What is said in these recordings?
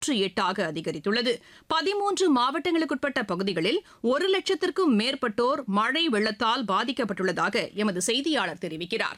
நூற்று எட்டாக அதிகரித்துள்ளது பதிமூன்று மாவட்டங்களுக்குட்பட்ட பகுதிகளில் ஒரு லட்சத்திற்கும் மேற்பட்டோர் மழை வெள்ளத்தால் பாதிக்கப்பட்டுள்ளதாக எமது செய்தியாளர் தெரிவிக்கிறார்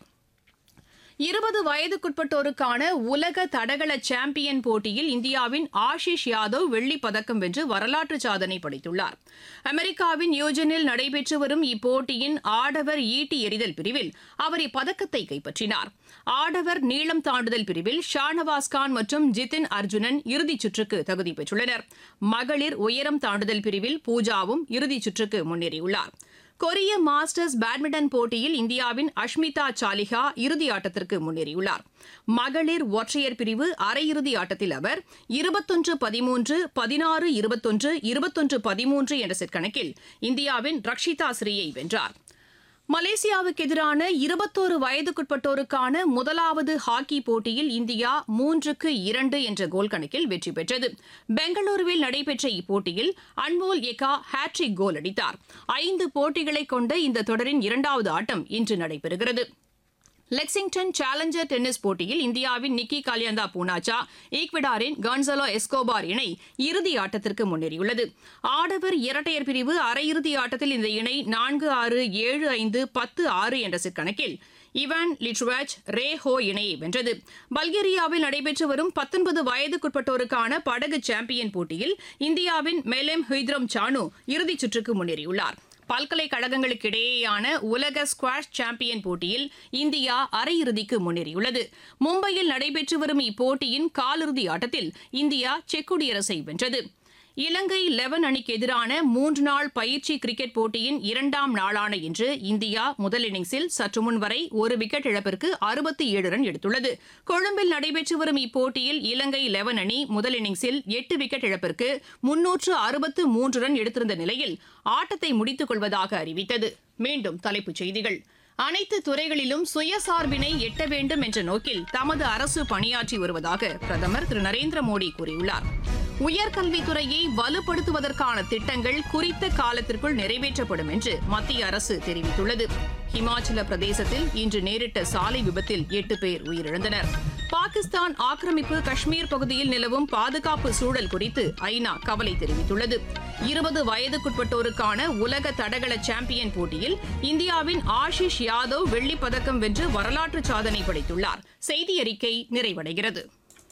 இருபது வயதுக்குட்பட்டோருக்கான உலக தடகள சாம்பியன் போட்டியில் இந்தியாவின் ஆஷிஷ் யாதவ் வெள்ளிப் பதக்கம் வென்று வரலாற்று சாதனை படைத்துள்ளார் அமெரிக்காவின் யூஜனில் நடைபெற்று வரும் இப்போட்டியின் ஆடவர் ஈட்டி எறிதல் பிரிவில் அவர் இப்பதக்கத்தை கைப்பற்றினார் ஆடவர் நீளம் தாண்டுதல் பிரிவில் ஷானவாஸ் கான் மற்றும் ஜிதின் அர்ஜுனன் இறுதிச் சுற்றுக்கு தகுதி பெற்றுள்ளனர் மகளிர் உயரம் தாண்டுதல் பிரிவில் பூஜாவும் இறுதிச் சுற்றுக்கு முன்னேறியுள்ளார் கொரிய மாஸ்டர்ஸ் பேட்மிண்டன் போட்டியில் இந்தியாவின் அஷ்மிதா சாலிஹா இறுதி ஆட்டத்திற்கு முன்னேறியுள்ளார் மகளிர் ஒற்றையர் பிரிவு அரையிறுதி ஆட்டத்தில் அவர் இருபத்தொன்று பதிமூன்று பதினாறு இருபத்தொன்று இருபத்தொன்று பதிமூன்று என்ற செட் கணக்கில் இந்தியாவின் ரக்ஷிதா ஸ்ரீயை வென்றார் மலேசியாவுக்கு எதிரான இருபத்தோரு வயதுக்குட்பட்டோருக்கான முதலாவது ஹாக்கி போட்டியில் இந்தியா மூன்றுக்கு இரண்டு என்ற கோல் கணக்கில் வெற்றி பெற்றது பெங்களூருவில் நடைபெற்ற இப்போட்டியில் அன்மோல் எகா ஹேட்ரிக் கோல் அடித்தார் ஐந்து போட்டிகளை கொண்ட இந்த தொடரின் இரண்டாவது ஆட்டம் இன்று நடைபெறுகிறது லெக்சிங்டன் சேலஞ்சர் டென்னிஸ் போட்டியில் இந்தியாவின் நிக்கி காலியந்தா பூனாச்சா ஈக்வடாரின் கான்சலோ எஸ்கோபார் இணை இறுதி ஆட்டத்திற்கு முன்னேறியுள்ளது ஆடவர் இரட்டையர் பிரிவு அரையிறுதி ஆட்டத்தில் இந்த இணை நான்கு ஆறு ஏழு ஐந்து பத்து ஆறு என்ற செட் கணக்கில் இவான் லிட்வாச் ரே ஹோ இணையை வென்றது பல்கேரியாவில் நடைபெற்று வரும் பத்தொன்பது வயதுக்குட்பட்டோருக்கான படகு சாம்பியன் போட்டியில் இந்தியாவின் மெலேம் ஹுய்த்ரம் சானு இறுதிச் சுற்றுக்கு முன்னேறியுள்ளார் பல்கலைக்கழகங்களுக்கு இடையேயான உலக ஸ்குவாஷ் சாம்பியன் போட்டியில் இந்தியா அரையிறுதிக்கு முன்னேறியுள்ளது மும்பையில் நடைபெற்று வரும் இப்போட்டியின் காலிறுதி ஆட்டத்தில் இந்தியா செக் குடியரசை வென்றது இலங்கை லெவன் அணிக்கு எதிரான மூன்று நாள் பயிற்சி கிரிக்கெட் போட்டியின் இரண்டாம் நாளான இன்று இந்தியா முதல் இன்னிங்ஸில் சற்று முன் வரை ஒரு விக்கெட் இழப்பிற்கு அறுபத்தி ஏழு ரன் எடுத்துள்ளது கொழும்பில் நடைபெற்று வரும் இப்போட்டியில் இலங்கை லெவன் அணி முதல் இன்னிங்ஸில் எட்டு விக்கெட் இழப்பிற்கு முன்னூற்று அறுபத்து மூன்று ரன் எடுத்திருந்த நிலையில் ஆட்டத்தை முடித்துக் கொள்வதாக அறிவித்தது மீண்டும் தலைப்புச் செய்திகள் அனைத்து துறைகளிலும் சுயசார்பினை எட்ட வேண்டும் என்ற நோக்கில் தமது அரசு பணியாற்றி வருவதாக பிரதமர் திரு நரேந்திர மோடி கூறியுள்ளார் உயர்கல்வித்துறையை வலுப்படுத்துவதற்கான திட்டங்கள் குறித்த காலத்திற்குள் நிறைவேற்றப்படும் என்று மத்திய அரசு தெரிவித்துள்ளது ஹிமாச்சல பிரதேசத்தில் இன்று நேரிட்ட சாலை விபத்தில் எட்டு பேர் உயிரிழந்தனர் பாகிஸ்தான் ஆக்கிரமிப்பு காஷ்மீர் பகுதியில் நிலவும் பாதுகாப்பு சூழல் குறித்து ஐநா கவலை தெரிவித்துள்ளது இருபது வயதுக்குட்பட்டோருக்கான உலக தடகள சாம்பியன் போட்டியில் இந்தியாவின் ஆஷிஷ் யாதவ் வெள்ளிப் பதக்கம் வென்று வரலாற்று சாதனை படைத்துள்ளார் செய்தி அறிக்கை நிறைவடைகிறது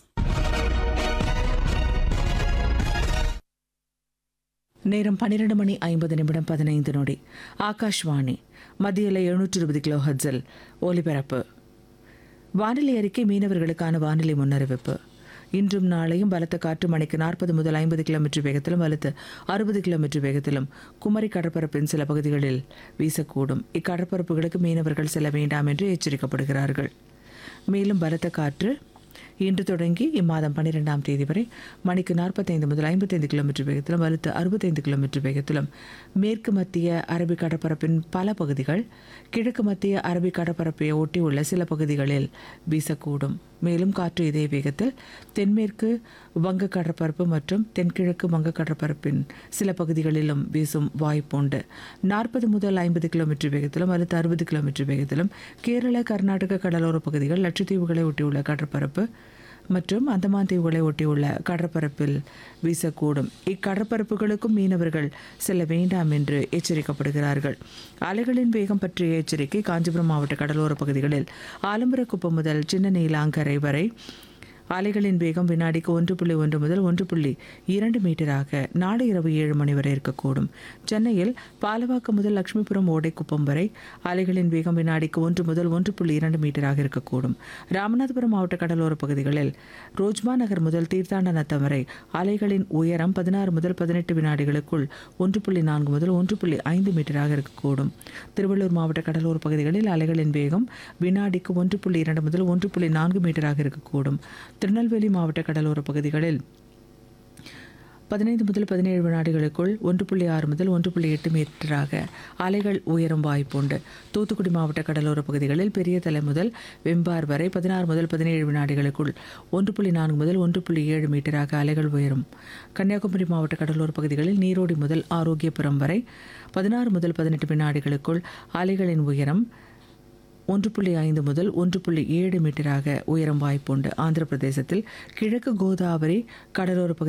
நேரம் பன்னிரண்டு மணி ஐம்பது நிமிடம் பதினைந்து நொடி ஆகாஷ்வாணி மத்தியில் எழுநூற்று இருபது கிலோ ஹட்ஸில் ஒலிபரப்பு வானிலை அறிக்கை மீனவர்களுக்கான வானிலை முன்னறிவிப்பு இன்றும் நாளையும் பலத்த காற்று மணிக்கு நாற்பது முதல் ஐம்பது கிலோமீட்டர் வேகத்திலும் வலுத்து அறுபது கிலோமீட்டர் வேகத்திலும் குமரி கடற்பரப்பின் சில பகுதிகளில் வீசக்கூடும் இக்கடற்பரப்புகளுக்கு மீனவர்கள் செல்ல வேண்டாம் என்று எச்சரிக்கப்படுகிறார்கள் மேலும் பலத்த காற்று இன்று தொடங்கி இம்மாதம் பன்னிரெண்டாம் தேதி வரை மணிக்கு நாற்பத்தைந்து முதல் ஐம்பத்தைந்து கிலோமீட்டர் வேகத்திலும் வலுத்து அறுபத்தைந்து கிலோமீட்டர் வேகத்திலும் மேற்கு மத்திய அரபிக் கடற்பரப்பின் பல பகுதிகள் கிழக்கு மத்திய அரபிக் கடற்பரப்பை ஒட்டியுள்ள சில பகுதிகளில் வீசக்கூடும் மேலும் காற்று இதே வேகத்தில் தென்மேற்கு வங்க கடற்பரப்பு மற்றும் தென்கிழக்கு வங்க கடற்பரப்பின் சில பகுதிகளிலும் வீசும் வாய்ப்புண்டு நாற்பது முதல் ஐம்பது கிலோமீட்டர் வேகத்திலும் அல்லது அறுபது கிலோமீட்டர் வேகத்திலும் கேரள கர்நாடக கடலோர பகுதிகள் லட்சத்தீவுகளை ஒட்டியுள்ள கடற்பரப்பு மற்றும் அந்தமான் தீவுகளை ஒட்டியுள்ள கடற்பரப்பில் வீசக்கூடும் இக்கடற்பரப்புகளுக்கும் மீனவர்கள் செல்ல வேண்டாம் என்று எச்சரிக்கப்படுகிறார்கள் அலைகளின் வேகம் பற்றிய எச்சரிக்கை காஞ்சிபுரம் மாவட்ட கடலோர பகுதிகளில் ஆலம்பரக்குப்பம் முதல் சின்ன நீலாங்கரை வரை அலைகளின் வேகம் வினாடிக்கு ஒன்று புள்ளி ஒன்று முதல் ஒன்று புள்ளி இரண்டு மீட்டராக நாளை இரவு ஏழு மணி வரை இருக்கக்கூடும் சென்னையில் பாலவாக்கம் முதல் லட்சுமிபுரம் ஓடைக்குப்பம் வரை அலைகளின் வேகம் வினாடிக்கு ஒன்று முதல் ஒன்று புள்ளி இரண்டு மீட்டராக இருக்கக்கூடும் ராமநாதபுரம் மாவட்ட கடலோர பகுதிகளில் ரோஜ்மா நகர் முதல் தீர்த்தாண்டநத்தம் வரை அலைகளின் உயரம் பதினாறு முதல் பதினெட்டு வினாடிகளுக்குள் ஒன்று புள்ளி நான்கு முதல் ஒன்று புள்ளி ஐந்து மீட்டராக இருக்கக்கூடும் திருவள்ளூர் மாவட்ட கடலோர பகுதிகளில் அலைகளின் வேகம் வினாடிக்கு ஒன்று புள்ளி இரண்டு முதல் ஒன்று புள்ளி நான்கு மீட்டராக இருக்கக்கூடும் திருநெல்வேலி மாவட்ட கடலோர பகுதிகளில் பதினைந்து முதல் பதினேழு வினாடிகளுக்குள் ஒன்று புள்ளி ஆறு முதல் ஒன்று புள்ளி எட்டு மீட்டராக அலைகள் உயரும் வாய்ப்புண்டு தூத்துக்குடி மாவட்ட கடலோர பகுதிகளில் பெரிய தலை முதல் வெம்பார் வரை பதினாறு முதல் பதினேழு வினாடிகளுக்குள் ஒன்று புள்ளி நான்கு முதல் ஒன்று புள்ளி ஏழு மீட்டராக அலைகள் உயரும் கன்னியாகுமரி மாவட்ட கடலோர பகுதிகளில் நீரோடி முதல் ஆரோக்கியபுரம் வரை பதினாறு முதல் பதினெட்டு வினாடிகளுக்குள் அலைகளின் உயரம் ஒன்று புள்ளி ஐந்து முதல் ஒன்று புள்ளி ஏழு மீட்டராக உயரம் வாய்ப்புண்டு ஆந்திர பிரதேசத்தில் கிழக்கு கோதாவரி கடலோர பகுதி